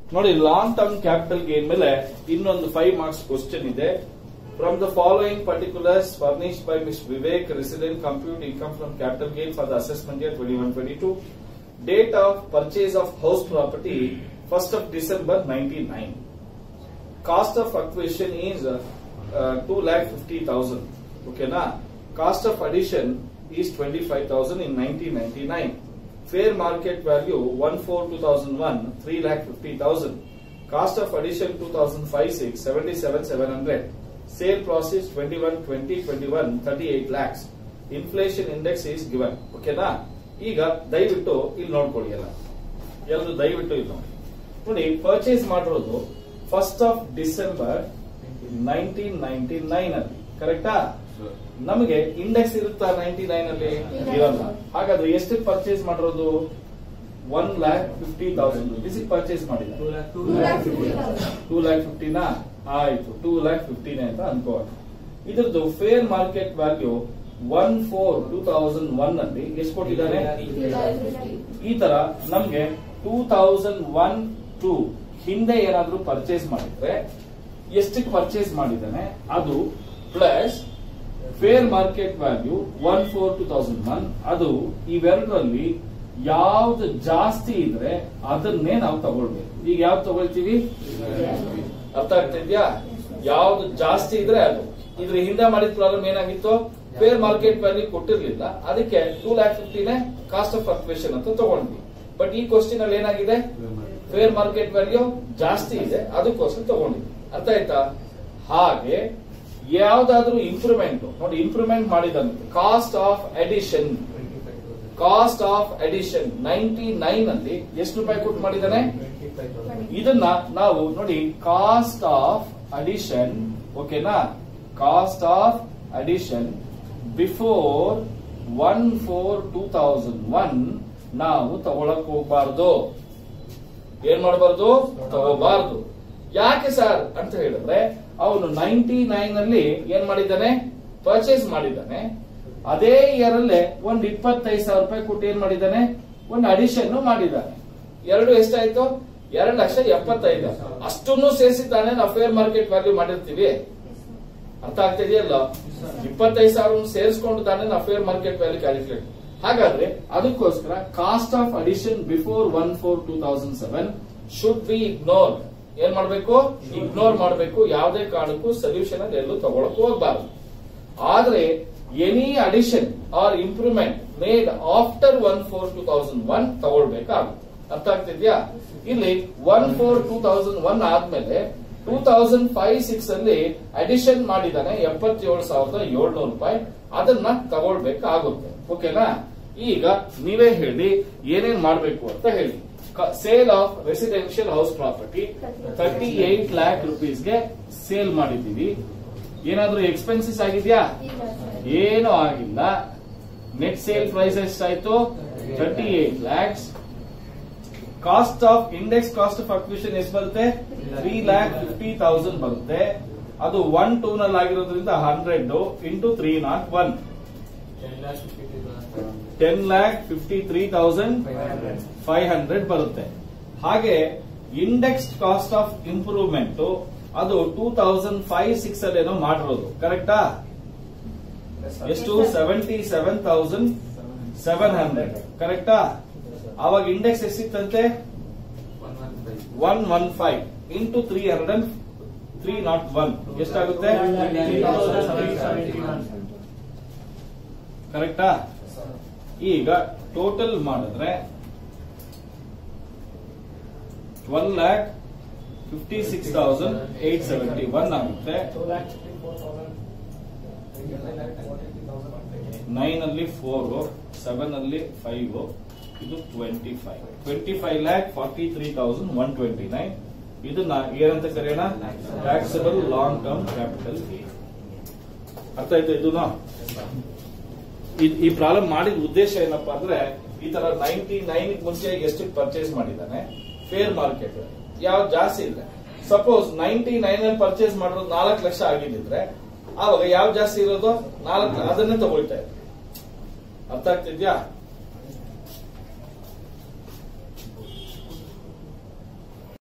ನೋಡಿ long term capital gain ಮೇಲೆ ಇನ್ನೊಂದು ಫೈವ್ ಮಾರ್ಕ್ಸ್ ಕ್ವಶನ್ ಇದೆ from the following particulars furnished by miss Vivek resident compute income from capital gain for the assessment year twenty one twenty two date of purchase of house property first of December ninety nine cost of acquisition is two lakh fifty thousand ಓಕೆನಾ cost of addition is twenty five thousand in nineteen ninety nine fair market value one four two thousand one three lac fifty thousand cost of addition two thousand five six seventy seven seven hundred sale process twenty one twenty twenty one thirty eight lakhs inflation index is given ಓಕೆನಾ ಈಗ ದಯವಿಟ್ಟು ಇಲ್ಲಿ ನೋಡ್ಕೊಳ್ಳಿ ಎಲ್ಲ ಎಲ್ಲರೂ ದಯವಿಟ್ಟು ಇಲ್ಲಿ ನೋಡಿ ನೋಡಿ ಪರ್ಚೇಸ್ ಮಾಡಿರೋದು first of December nineteen ninety nine ಅಲ್ಲಿ ಕರೆಕ್ಟಾ ನಮಗೆ ಇಂಡೆಕ್ಸ್ ಇರುತ್ತಾ ನೈನ್ಟಿ ನೈನ್ ಅಲ್ಲಿ ಇರಲ್ಲ ಹಾಗಾದ್ರೆ ಎಷ್ಟು ಪರ್ಚೇಸ್ ಮಾಡಿರೋದು one lakh fifty thousand rupees purchase ಮಾಡಿದ ಟೂ ಲ್ಯಾಕ್ ಫಿಫ್ಟಿನಾ ಆಯ್ತು ಟೂ ಲ್ಯಾಕ್ ಫಿಫ್ಟಿನೇ ಅಂತ ಅನ್ಕೋಣ ಇದ್ರದ್ದು fair market value one four two thousand one ಅಲ್ಲಿ ಎಷ್ಟು ಕೊಟ್ಟಿದ್ದಾನೆ ಈ ತರ ನಮ್ಗೆ ಟೂ ತೌಸಂಡ್ ಒನ್ ಟೂ ಹಿಂದೆ ಏನಾದ್ರೂ ಪರ್ಚೇಸ್ ಮಾಡಿದ್ರೆ ಎಷ್ಟಕ್ಕೆ ಪರ್ಚೇಸ್ ಮಾಡಿದ್ದಾನೆ ಅದು plus fair market value one four two thousand one ಅದು ಇವೆರಡರಲ್ಲಿ ಯಾವ್ದು ಜಾಸ್ತಿ ಇದ್ರೆ ಅದನ್ನೇ ನಾವು ತಗೊಳ್ಬೇಕು ಈಗ ಯಾವ್ದು ತಗೊಳ್ತೀವಿ ಅರ್ಥ ಆಗ್ತಾ ಇದೆಯಾ ಯಾವ್ದು ಜಾಸ್ತಿ ಇದ್ರೆ ಅದು ಇದ್ರ ಹಿಂದೆ ಮಾಡಿದ ಪ್ರಾಬ್ಲಮ್ ಏನಾಗಿತ್ತು ಫೇರ್ ಮಾರ್ಕೆಟ್ ವ್ಯಾಲ್ಯೂ ಕೊಟ್ಟಿರ್ಲಿಲ್ಲ ಅದಕ್ಕೆ ಟೂ ಲ್ಯಾಕ್ ಫಿಫ್ಟಿನೇ ಕಾಸ್ಟ್ ಆಫ್ ಅಕ್ವೇಷನ್ ಅಂತ ತಗೊಂಡ್ವಿ ಬಟ್ ಈ ಕ್ವಶನ್ ಅಲ್ಲಿ ಏನಾಗಿದೆ ಫೇರ್ ಮಾರ್ಕೆಟ್ ವ್ಯಾಲ್ಯೂ ಜಾಸ್ತಿ ಇದೆ ಅದಕ್ಕೋಸ್ಕರ ತಗೊಂಡಿದ್ವಿ ಅರ್ಥ ಆಯ್ತಾ ಹಾಗೆ ಯಾವ್ದಾದ್ರೂ ಇಂಪ್ರೂವ್ಮೆಂಟ್ ನೋಡಿ ಇಂಪ್ರೂವ್ಮೆಂಟ್ ಮಾಡಿದಂತೆ cost of addition cost of addition ninety nine ಅಲ್ಲಿ ಎಷ್ಟು ರೂಪಾಯಿ ಕೊಟ್ಟು ಮಾಡಿದ್ದಾನೆ ಇದನ್ನ ನಾವು ನೋಡಿ ಕಾಸ್ಟ್ ಆಫ್ ಅಡಿಷನ್ ಓಕೆನಾ cost of addition before one four two thousand one ನಾವು ತಗೊಳಕ್ ಹೋಗ್ಬಾರ್ದು ಏನ್ ಮಾಡಬಾರ್ದು ತಗೋಬಾರ್ದು ಯಾಕೆ ಸರ್ ಅಂತ ಹೇಳಿದ್ರೆ ಅವನು ನೈನ್ಟಿ ನೈನ್ ಅಲ್ಲಿ ಏನ್ ಮಾಡಿದ್ದಾನೆ ಪರ್ಚೇಸ್ ಮಾಡಿದ್ದಾನೆ ಅದೇ ಇಯರ್ ಅಲ್ಲೇ ಒಂದ್ ಇಪ್ಪತ್ತೈದು ಸಾವಿರ ರೂಪಾಯಿ ಕೊಟ್ಟು ಏನ್ ಮಾಡಿದ್ದಾನೆ ಒಂದು ಅಡಿಷನ್ ಮಾಡಿದ್ದಾನೆ ಎರಡು ಎಷ್ಟಾಯ್ತು ಎರಡು ಲಕ್ಷ ಎಪ್ಪತ್ತೈದು ಅಷ್ಟನ್ನು ಸೇರಿಸಿದ್ದಾನೆ ನಾವು ಫೇರ್ ಮಾರ್ಕೆಟ್ ವ್ಯಾಲ್ಯೂ ಮಾಡಿರ್ತೀವಿ ಅರ್ಥ ಆಗ್ತಾ ಇದೆಯಲ್ಲ ಇಪ್ಪತ್ತೈದು ಸಾವಿರ ಸೇರಿಸ್ಕೊಂಡು ತಾನೆ ನಾವು ಫೇರ್ ಮಾರ್ಕೆಟ್ ವ್ಯಾಲ್ಯೂ ಕ್ಯಾಲ್ಕುಲೇಟ್ ಹಾಗಾದ್ರೆ ಅದಕ್ಕೋಸ್ಕರ cost of addition before one four two thousand seven should be ignore ಏನ್ ಮಾಡ್ಬೇಕು ಇಗ್ನೋರ್ ಮಾಡಬೇಕು ಯಾವುದೇ ಕಾರಣಕ್ಕೂ ಸೊಲ್ಯೂಷನ್ ಅಲ್ಲಿ ಎಲ್ಲೂ ತಗೊಳಕ್ ಹೋಗ್ಬಾರ್ದು ಆದ್ರೆ any addition or improvement made after one four two thousand one ತಗೊಳ್ಬೇಕಾಗುತ್ತೆ ಅರ್ಥ ಆಗ್ತಿದ್ಯಾ ಇಲ್ಲಿ one four two thousand one ಆದ್ಮೇಲೆ ಟೂ ತೌಸಂಡ್ ಫೈವ್ ಸಿಕ್ಸ್ ಅಲ್ಲಿ ಅಡಿಷನ್ ಮಾಡಿದಾನೆ ಎಪ್ಪತ್ತೇಳು ಸಾವಿರದ ಏಳ್ನೂರು ರೂಪಾಯಿ ಅದನ್ನ ತಗೊಳ್ಬೇಕಾಗುತ್ತೆ ಓಕೆನಾ ಈಗ ನೀವೇ ಹೇಳಿ ಏನೇನ್ ಮಾಡ್ಬೇಕು ಅಂತ ಹೇಳಿ sale of residential house property thirty eight lakh ರುಪೀಸ್ಗೆ ಸೇಲ್ ಮಾಡಿದ್ದೀವಿ ಏನಾದ್ರೂ ಎಕ್ಸ್ಪೆನ್ಸಸ್ ಆಗಿದ್ಯಾ ಏನೂ ಆಗಿಲ್ಲ ನೆಟ್ ಸೇಲ್ ಪ್ರೈಸ್ ಎಷ್ಟಾಯ್ತು thirty eight lakhs cost of index cost of acquisition ಎಷ್ಟು ಬರುತ್ತೆ ತ್ರೀ ಲ್ಯಾಕ್ ಫಿಫ್ಟಿ ತೌಸಂಡ್ ಬರುತ್ತೆ ಅದು ಒನ್ ಟೂ ನಲ್ಲಿ ಆಗಿರೋದ್ರಿಂದ hundred into three naught one ten lakh fifty three thousand five hundred ಬರುತ್ತೆ ಹಾಗೆ ಇಂಡೆಕ್ಸ್ ಕಾಸ್ಟ್ ಆಫ್ ಇಂಪ್ರೂವ್ಮೆಂಟ್ ಅದು ಟೂ ತೌಸಂಡ್ ಫೈವ್ ಸಿಕ್ಸ್ ಅಲ್ಲಿ ಏನೋ ಮಾಡಿರೋದು ಕರೆಕ್ಟಾ ಎಷ್ಟು seventy seven thousand seven hundred ಕರೆಕ್ಟಾ ಅವಾಗ ಇಂಡೆಕ್ಸ್ ಎಷ್ಟಿತ್ತಂತೆ one one five into three hundred three naught one ಎಷ್ಟಾಗುತ್ತೆ ಕರೆಕ್ಟಾ ಈಗ ಟೋಟಲ್ ಮಾಡಿದ್ರೆ one lakh fifty six thousand eight seventy one ಆಗುತ್ತೆ ನೈನ್ ಅಲ್ಲಿ ಫೋರ್ ಸೆವೆನ್ ಅಲ್ಲಿ ಫೈವ್ ಇದು twenty five twenty five lakh forty three thousand one twenty nine ಇದನ್ನ ಏನಂತ ಕರೆಯೋಣ taxable long term capital gain ಅರ್ಥ ಆಯ್ತು ಇದನ್ನ ಈ ಪ್ರಾಬ್ಲಮ್ ಮಾಡಿದ ಉದ್ದೇಶ ಏನಪ್ಪಾ ಅಂದ್ರೆ ಈ ತರ ನೈನ್ಟಿ ನೈನ್ ಮುಂಚೆ ಎಷ್ಟು ಪರ್ಚೇಸ್ ಮಾಡಿದ್ದಾನೆ ಫೇರ್ ಮಾರ್ಕೆಟ್ ಯಾವ ಜಾಸ್ತಿ ಇಲ್ಲ ಸಪೋಸ್ ನೈನ್ಟಿ ನೈನ್ ಅಲ್ಲಿ ಪರ್ಚೇಸ್ ಮಾಡಿರೋದು ನಾಲ್ಕು ಲಕ್ಷ ಆಗಿದ್ದಿದ್ರೆ ಆವಾಗ ಯಾವ ಜಾಸ್ತಿ ಇರೋದು ನಾಲ್ಕು ಅದನ್ನೇ ತಗೊಳ್ತಾ ಇದೆ ಅರ್ಥ ಆಗ್ತಿದ್ಯಾ